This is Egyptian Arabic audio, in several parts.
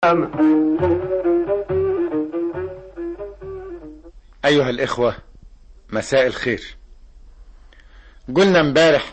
السماء أيها الإخوة مساء الخير قلنا امبارح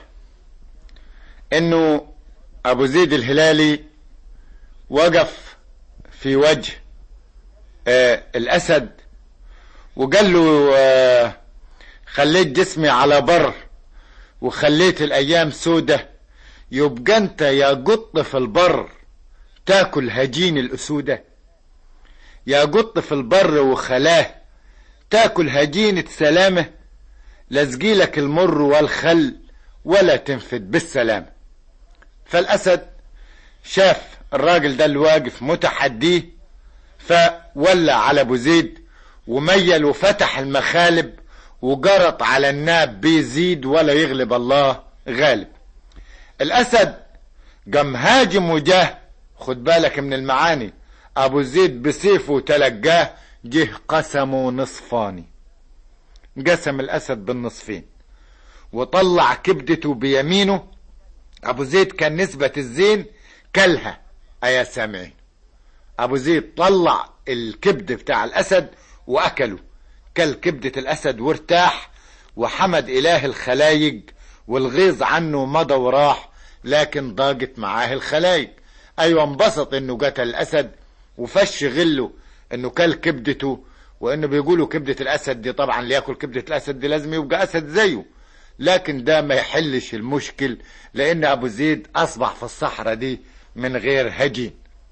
إنه أبو زيد الهلالي وقف في وجه آه الأسد وقال له آه خليت جسمي على بر وخليت الأيام سودة يبقى أنت يا قط في البر تاكل هجين الأسودة يا قط في البر وخلاه تاكل هجينة سلامة لزقيلك المر والخل ولا تنفد بالسلامة فالأسد شاف الراجل ده اللي واقف متحديه فولى على ابو زيد وميل وفتح المخالب وجرط على الناب بيزيد ولا يغلب الله غالب الأسد قام هاجم وجاه خد بالك من المعاني أبو زيد بسيفه تلقاه جه قسمه نصفاني قسم الأسد بالنصفين وطلع كبدته بيمينه أبو زيد كان نسبة الزين كلها أيا سامعين أبو زيد طلع الكبد بتاع الأسد وأكله كل كبدة الأسد وارتاح وحمد إله الخلايق والغيظ عنه مضى وراح لكن ضاقت معاه الخلايق أيوة انبسط إنه قتل الأسد وفش غله إنه كل كبدته وإنه بيقولوا كبدة الأسد دي طبعا اللي ياكل كبدة الأسد دي لازم يبقى أسد زيه لكن ده ما يحلش المشكل لأن أبو زيد أصبح في الصحراء دي من غير هجين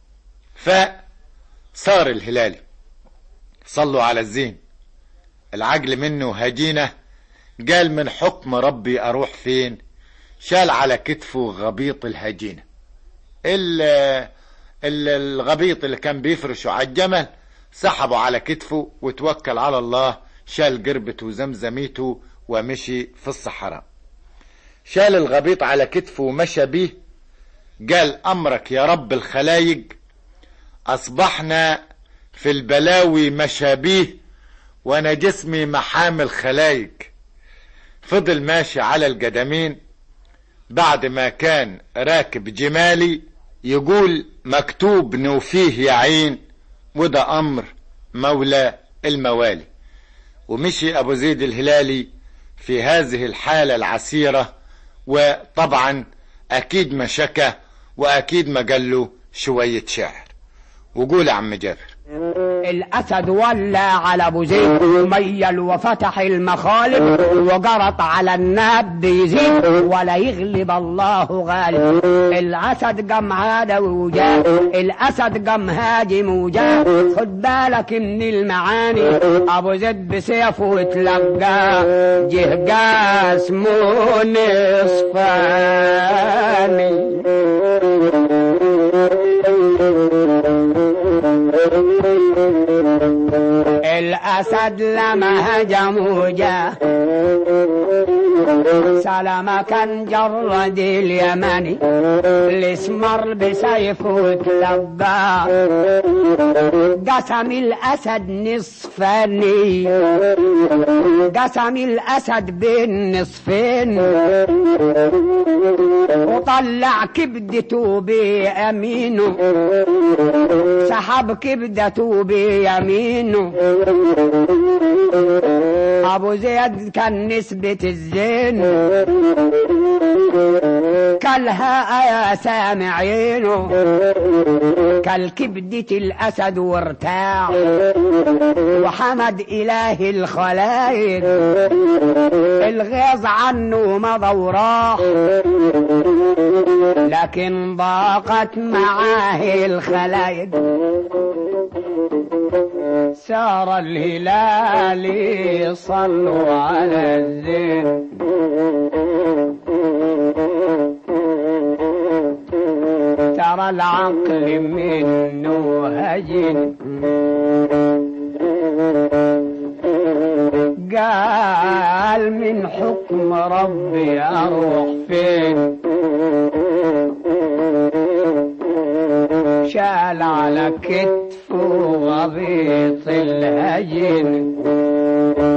فصار الهلالي صلوا على الزين العجل منه هجينة قال من حكم ربي أروح فين شال على كتفه غبيط الهجينة ال ال الغبيط اللي كان بيفرشه على الجمل سحبه على كتفه وتوكل على الله شال قربته وزمزميته ومشي في الصحراء شال الغبيط على كتفه ومشى بيه قال أمرك يا رب الخلايق أصبحنا في البلاوي مشابيه وأنا جسمي محامل خلايق فضل ماشي على القدمين بعد ما كان راكب جمالي يقول مكتوب نوفيه يعين وده أمر مولى الموالي ومشي أبو زيد الهلالي في هذه الحالة العسيرة وطبعا أكيد ما شكى وأكيد ما قال له شوية شعر وقول يا عم جابر الأسد ولى على أبو زيد ميل وفتح المخالب وجرط على الناب بيزيد ولا يغلب الله غالب الأسد قام عاد وجاه الأسد قام هاجم وجاه خد بالك من المعاني أبو زيد بسيفه اتلقى جه جاسمه نصفاني الأسد لما هجم وجاه سلام كان جرد اليمني الاسمر بسيفه تلبى قسم الأسد نصفاني قسم الأسد بين نصفين وطلع كبدته بيمينه سحب كبدته بيمينه ابو زيد كان نسبة الزين كلها يا سامعينه كالكبدة الاسد وارتاع وحمد اله الخلايق الغيظ عنه مضى وراح لكن ضاقت معاه الخلايق سار الهلال صلوا على الزين ترى العقل منه هجن قال من حكم ربي اروح فين شال على كتفه غبيط الهجن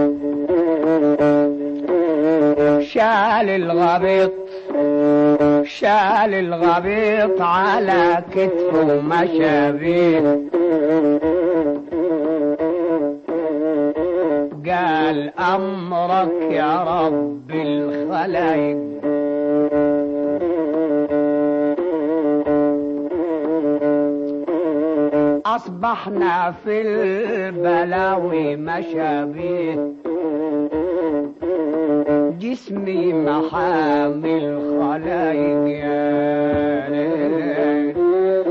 شال الغبيط شال الغبيط على كتفه مشى بيه قال أمرك يا رب الخلايق أصبحنا في البلاوي مشابيه جسمي محامي الخلايق يا ليل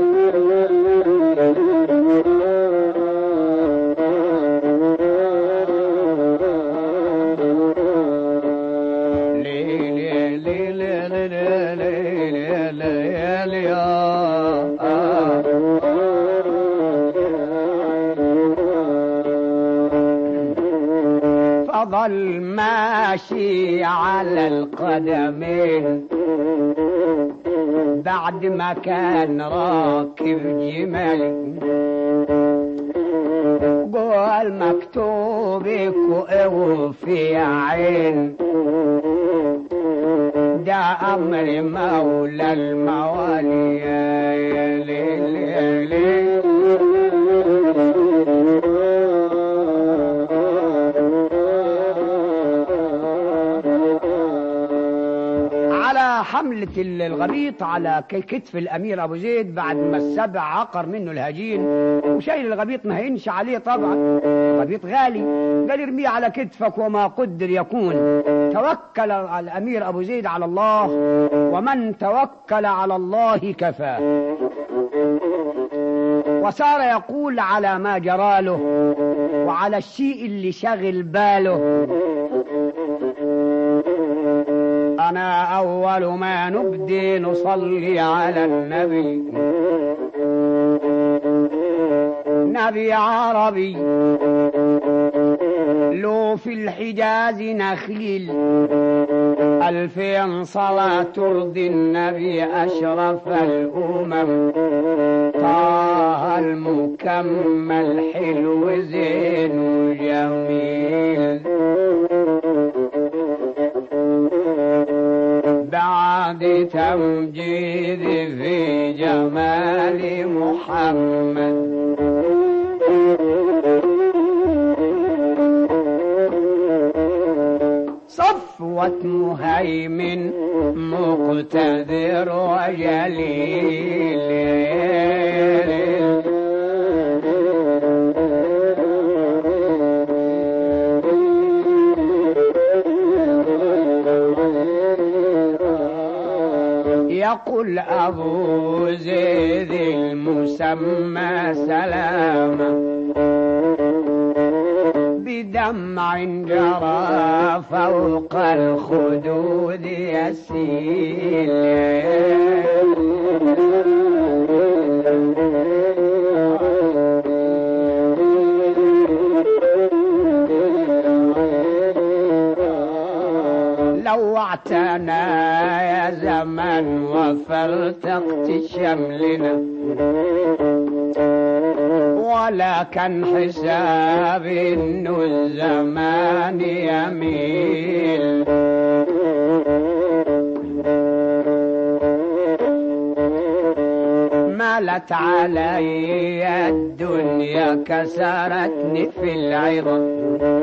ليل ليل ليل ليل ليل يا فضل ماشي على القدمين بعد ما كان راكب جمال قول مكتوبك وفي عين ده أمر مولى الموالي يا ليل يا ليل على حملة الغبيط على ك- كتف الأمير أبو زيد بعد ما السبع عقر منه الهجين وشايل الغبيط ما هينش عليه طبعا غبيط غالي قال ارميه على كتفك وما قدر يكون توكل على الأمير أبو زيد على الله ومن توكل على الله كفاه وصار يقول على ما جراله وعلى الشيء اللي شغل باله أنا أول ما نبدي نصلي على النبي نبي عربي له في الحجاز نخيل ألفين صلاة ترضي النبي أشرف الأمم طه المكمل حلو زين وجميل بعد تمجيد في جمال محمد صفوة مهيمن مقتدر وجليل يقول أبو زيد المسمى سلاما بدمع جرى فوق الخدود يسيل لوعتنا يا زمن وفرتقت شملنا ولا كان حسابي انه الزمان يميل مالت علي الدنيا كسرتني في العظم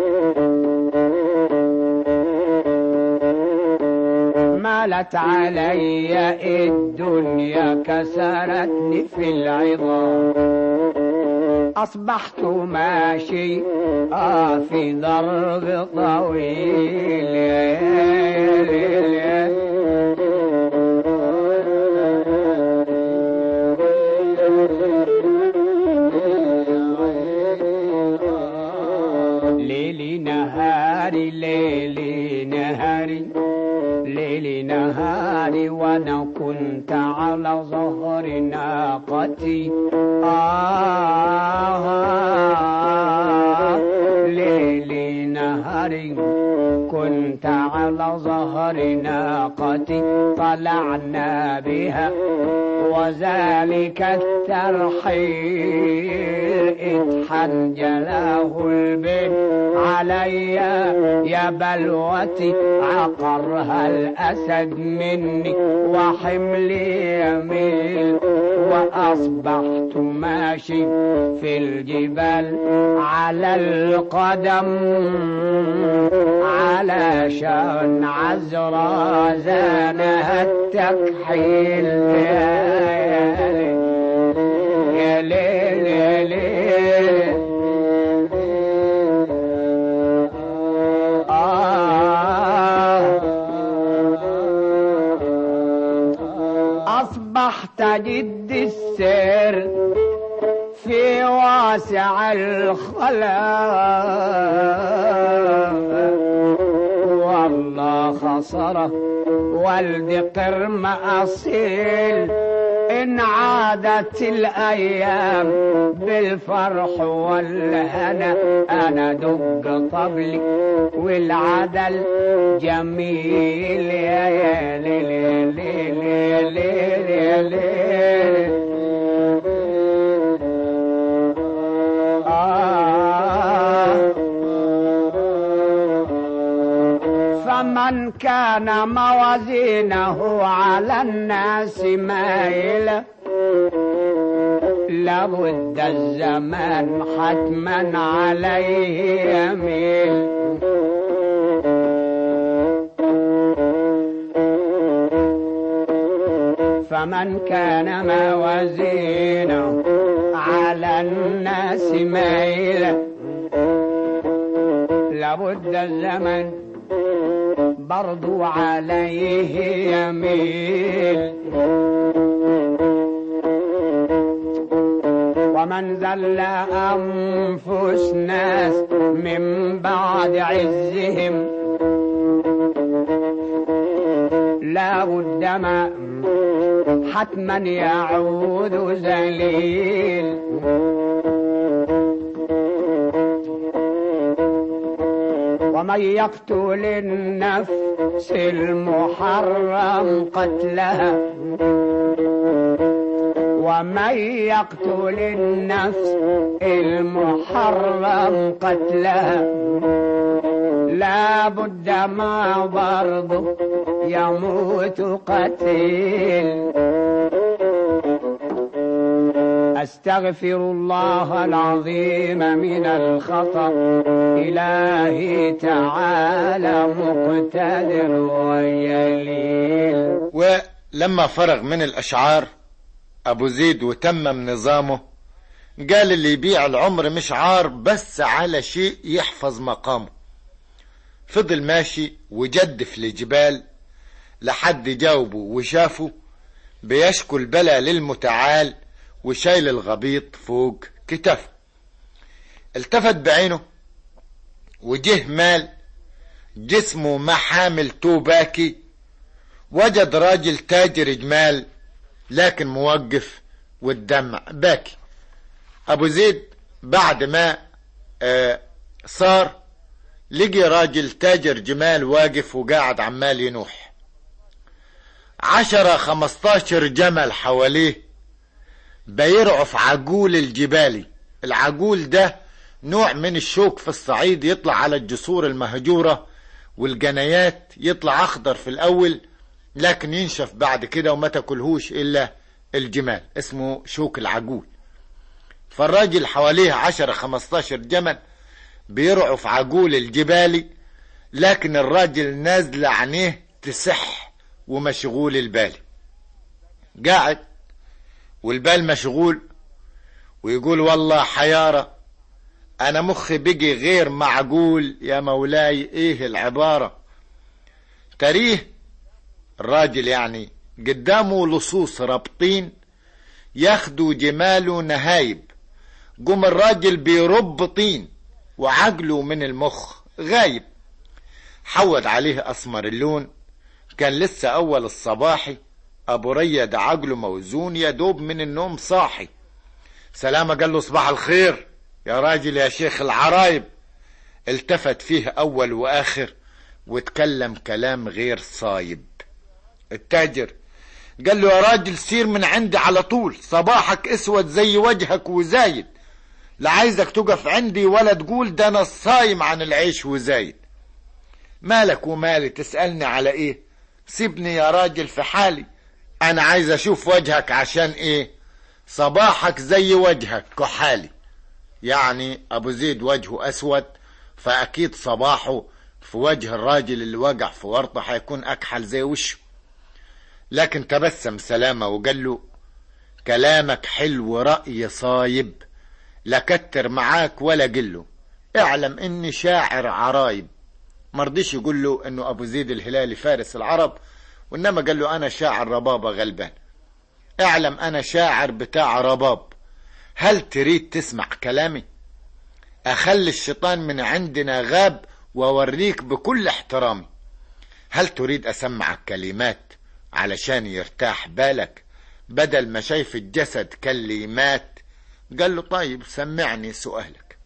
مالت علي الدنيا كسرتني في العظام أصبحت ماشي آه في ضرب طويل يا ليل يا ليلي نهاري ليلي نهاري ليلي نهاري وانا كنت على ظهر ناقتي آه ليلي نهاري كنت على ظهر ناقتي طلعنا بها وذلك الترحيل اتحنجله البيت علي يا بلوتي عقرها الأسد مني وحملي يميل وأصبحت ماشي في الجبال على القدم علشان عزرا زانها التكحيل يا ليل يا ليل أصبحت جد السير في واسع الخلاء والله خسره والد قرم أصيل إن عادت الأيام بالفرح والهنا أنا دق طبلي والعدل جميل يا يا ليل يا ليل يا ليل يا ليل فمن كان موازينه على الناس مايلة لابد الزمان حتما عليه يميل فمن كان موازينه على الناس مايلة لابد الزمن برضو عليه يميل ومن ذل أنفس ناس من بعد عزهم لا بد ما حتما يعود ذليل ومن يقتل النفس المحرم قتلها ومن يقتل النفس المحرم قتلها لا بد ما برضه يموت قتيل أستغفر الله العظيم من الخطأ إلهي تعالى مقتدر وجليل ولما فرغ من الأشعار أبو زيد وتمم نظامه قال اللي يبيع العمر مش عار بس على شيء يحفظ مقامه فضل ماشي وجدف لجبال لحد جاوبه وشافه بيشكو البلا للمتعال وشايل الغبيط فوق كتفه التفت بعينه وجه مال جسمه ما حامل توباكي وجد راجل تاجر جمال لكن موقف والدمع باكي ابو زيد بعد ما آه صار لقي راجل تاجر جمال واقف وقاعد عمال ينوح عشرة خمستاشر جمل حواليه بيرعف عجول الجبالي العجول ده نوع من الشوك في الصعيد يطلع على الجسور المهجورة والجنايات يطلع أخضر في الأول لكن ينشف بعد كده وما تاكلهوش إلا الجمال اسمه شوك العجول فالراجل حواليه عشرة خمستاشر جمل بيرعف عجول الجبالي لكن الراجل نازل عينيه تسح ومشغول البال قاعد والبال مشغول ويقول والله حيارة أنا مخي بقي غير معقول يا مولاي إيه العبارة تريه الراجل يعني قدامه لصوص رابطين ياخدوا جماله نهايب قوم الراجل بيرب طين وعقله من المخ غايب حود عليه أسمر اللون كان لسه أول الصباحي أبو ريد عقله موزون يا دوب من النوم صاحي سلامة قال له صباح الخير يا راجل يا شيخ العرايب التفت فيه أول وآخر واتكلم كلام غير صايب التاجر قال له يا راجل سير من عندي على طول صباحك اسود زي وجهك وزايد لا عايزك تقف عندي ولا تقول ده انا صايم عن العيش وزايد مالك ومالي تسألني على ايه سيبني يا راجل في حالي انا عايز اشوف وجهك عشان ايه صباحك زي وجهك كحالي يعني ابو زيد وجهه اسود فاكيد صباحه في وجه الراجل اللي وقع في ورطه هيكون اكحل زي وشه لكن تبسم سلامة وقال له كلامك حلو رأي صايب لا كتر معاك ولا قله اعلم اني شاعر عرايب مرضيش يقول له انه ابو زيد الهلالي فارس العرب وانما قال له انا شاعر ربابة غلبان اعلم انا شاعر بتاع رباب هل تريد تسمع كلامي اخلي الشيطان من عندنا غاب واوريك بكل احترامي هل تريد اسمعك كلمات علشان يرتاح بالك بدل ما شايف الجسد كلمات قال له طيب سمعني سؤالك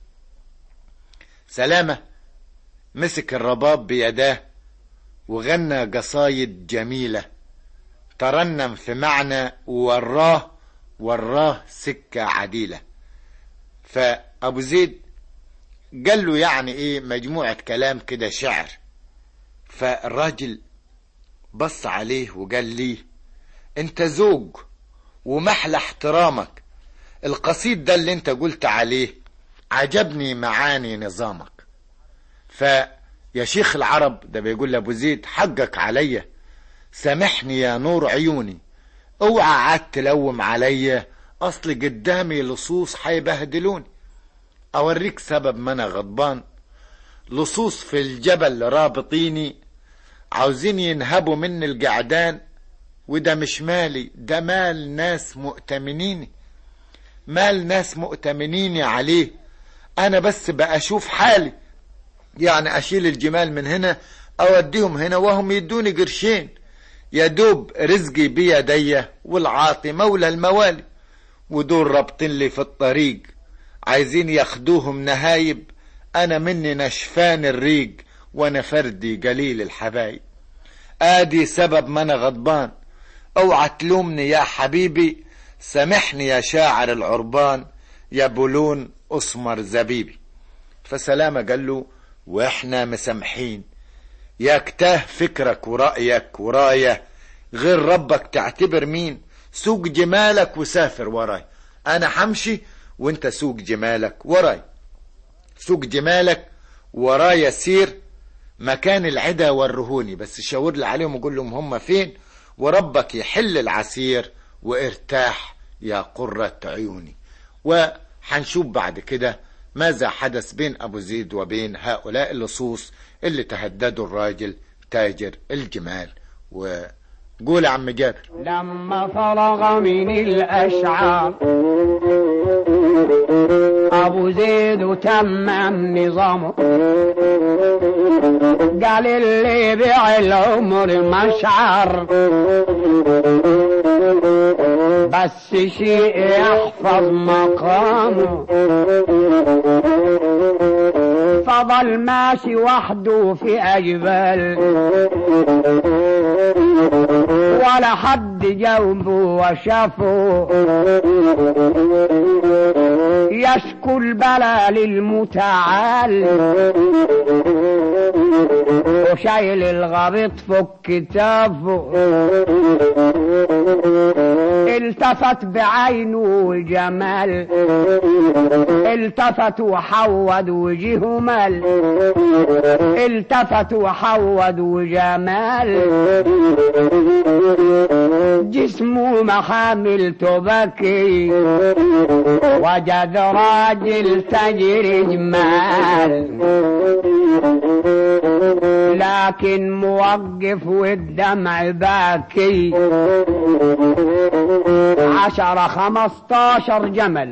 سلامة مسك الرباب بيداه وغنى قصايد جميلة ترنم في معنى وراه وراه سكة عديلة فأبو زيد قال له يعني ايه مجموعة كلام كده شعر فالراجل بص عليه وقال لي انت زوج ومحلى احترامك القصيد ده اللي انت قلت عليه عجبني معاني نظامك فيا شيخ العرب ده بيقول لابو زيد حقك عليا سامحني يا نور عيوني اوعى عاد تلوم عليا اصل قدامي لصوص حيبهدلوني اوريك سبب ما انا غضبان لصوص في الجبل رابطيني عاوزين ينهبوا مني القعدان وده مش مالي ده مال ناس مؤتمنيني مال ناس مؤتمنيني عليه انا بس بقى اشوف حالي يعني اشيل الجمال من هنا اوديهم هنا وهم يدوني قرشين يا دوب رزقي بيدي والعاطي مولى الموالي ودول رابطين لي في الطريق عايزين ياخدوهم نهايب انا مني نشفان الريق وانا فردي قليل الحبايب ادي سبب ما انا غضبان اوعى تلومني يا حبيبي سامحني يا شاعر العربان يا بلون اسمر زبيبي فسلامة قال له واحنا مسامحين يا كتاه فكرك ورأيك وراية غير ربك تعتبر مين سوق جمالك وسافر وراي انا حمشي وانت سوق جمالك وراي سوق جمالك ورايا سير مكان العدا ورهوني بس شاور لي عليهم وقول لهم هم فين وربك يحل العسير وارتاح يا قرة عيوني وحنشوف بعد كده ماذا حدث بين أبو زيد وبين هؤلاء اللصوص اللي تهددوا الراجل تاجر الجمال وقول يا عم جابر لما فرغ من الأشعار أبو زيد تمم نظامه قال اللي بيع العمر مشعر بس شيء يحفظ مقامه فضل ماشي وحده في أجبال ولا حد جنبه وشافه يشكو البلا للمتعال وشايل الغبيط فوق كتافه التفت بعينه جمال التفت وحود وجهه مال التفت وحود وجمال جسمه محامل تبكي وجد راجل تجري جمال لكن موقف والدمع باكي عشرة خمستاشر جمل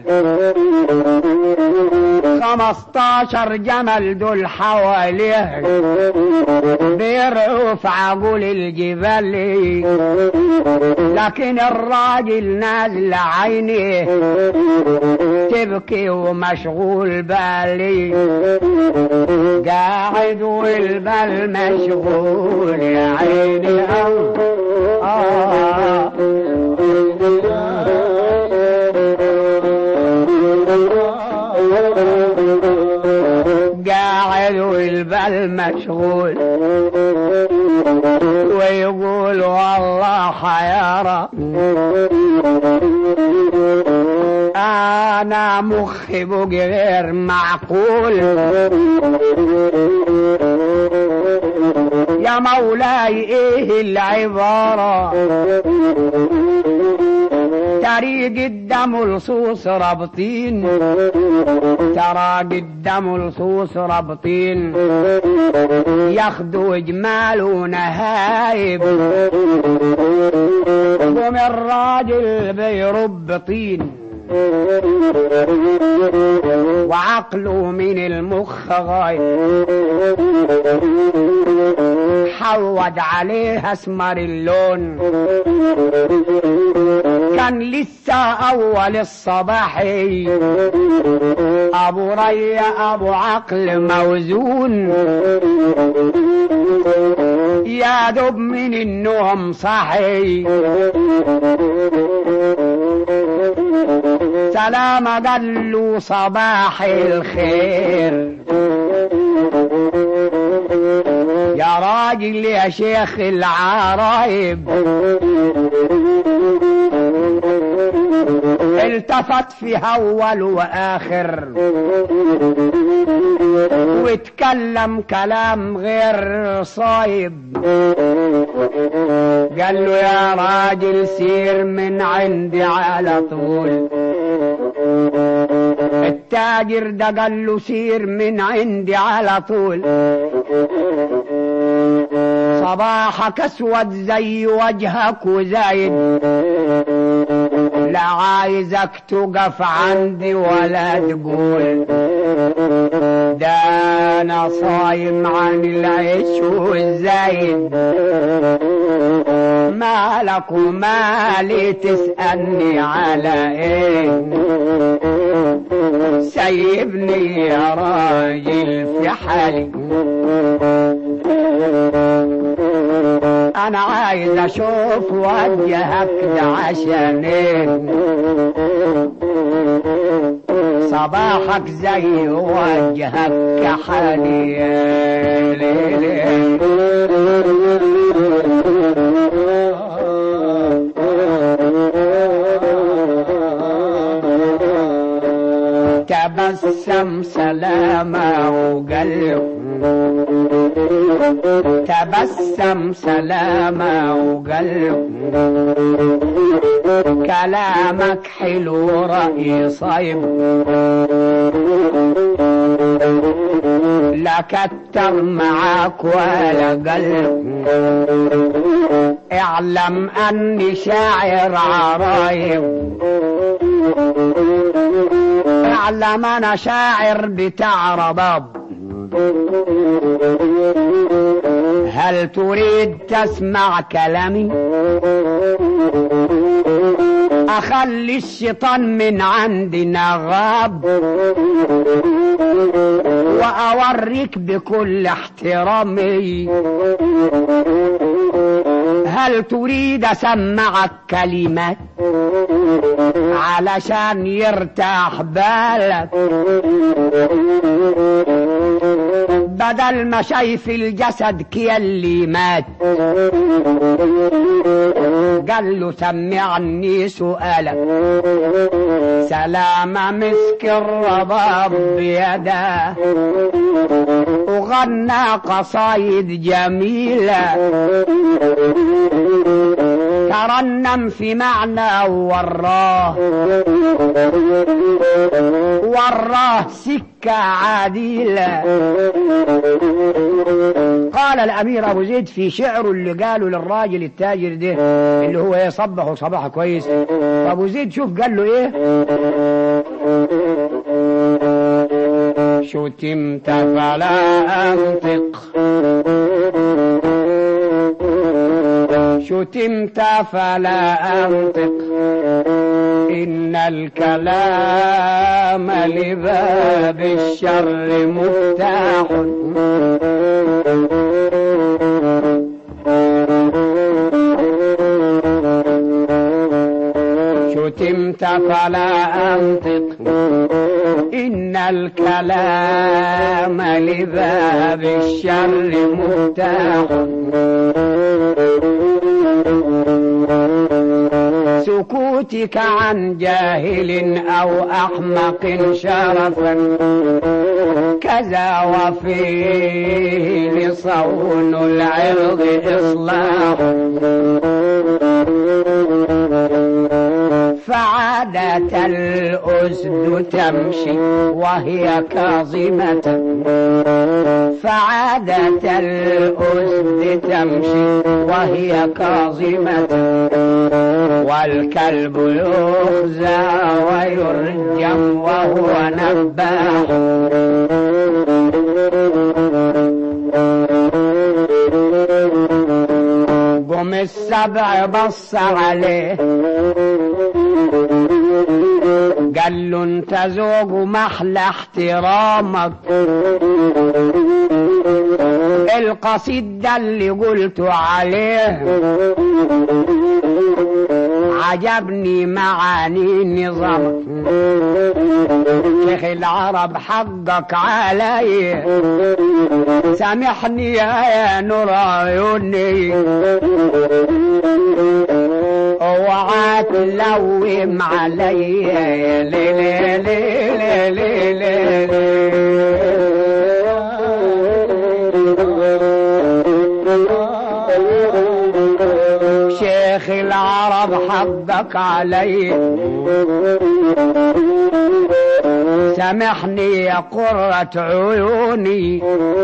خمستاشر جمل دول حواليه بيرعوا في عقول الجبال لكن الراجل نازل عينيه تبكي ومشغول بالي قاعد والبال مشغول يا عيني آه قاعد والبال البال مشغول ويقول والله حيارى انا مخي بقي غير معقول يا مولاي ايه العبارة تري قدام لصوص رابطين ترى قدام لصوص رابطين ياخدوا جمال ونهايب قوم الراجل بيرب طين وعقله من المخ غايب حود عليه اسمر اللون كان لسه اول الصباحي ابو ري ابو عقل موزون يا دب من النوم صحي سلام قال له صباح الخير يا راجل يا شيخ العرايب التفت في اول واخر واتكلم كلام غير صايب قال له يا راجل سير من عندي على طول التاجر ده قال له سير من عندي على طول صباحك اسود زي وجهك وزايد لا عايزك تقف عندي ولا تقول ده انا صايم عن العيش والزايد مالك ومالي تسألني على ايه سيبني يا راجل في حالي انا عايز اشوف وجهك ده عشان إيه؟ صباحك زي وجهك كحالي يا ليلي تبسم سلامة وقلب تبسم سلامة وقلب كلامك حلو رأي صيب لا كتر معاك ولا قلب اعلم اني شاعر عرايب اعلم انا شاعر بتاع رباب هل تريد تسمع كلامي اخلي الشيطان من عندنا غاب واوريك بكل احترامي هل تريد اسمعك كلمات علشان يرتاح بالك بدل ما شايف الجسد كياللي مات قال له سمعني سؤالك سلام مسك الرباب بيده وغنى قصايد جميلة ترنم في معنى وراه وراه سكة عديلة قال الأمير أبو زيد في شعره اللي قاله للراجل التاجر ده اللي هو ايه صبحه صباحه كويس أبو زيد شوف قال له ايه شتمت فلا أنطق شتمت فلا أنطق إن الكلام لباب الشر مفتاح شتمت فلا أنطق إن الكلام لباب الشر مفتاح سكوتك عن جاهل أو أحمق شرفا كذا وفيه لصون العرض إصلاح فعادة الأسد تمشي وهي كاظمة فعادة الأسد تمشي وهي كاظمة والكلب يخزى ويرجم وهو نباح قم السبع بص عليه قال له انت زوج محلى احترامك القصيد ده اللي قلت عليه عجبني معاني نظامك شيخ العرب حقك علي سامحني يا نور عيوني اوعى تلوم علي لي لي لي لي لي لي شيخ العرب حقك علي سامحني يا قرة عيوني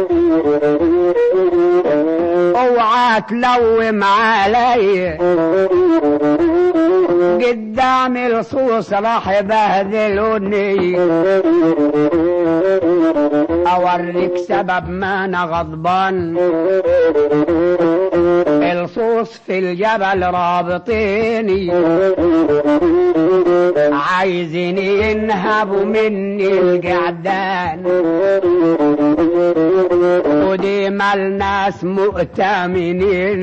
اوعى تلوم علي قدام الصوص راح يبهدلوني اوريك سبب ما انا غضبان الصوص في الجبل رابطيني عايزين ينهبوا مني القعدان ودي مال ناس مؤتمنين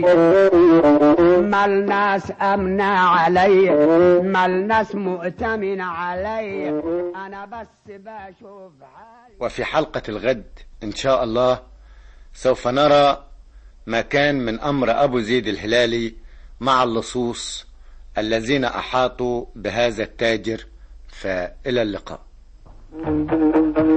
مال ناس امنة علي مال ناس مؤتمن علي انا بس بشوف حالي وفي حلقة الغد إن شاء الله سوف نرى ما كان من أمر أبو زيد الهلالي مع اللصوص الذين أحاطوا بهذا التاجر فإلى اللقاء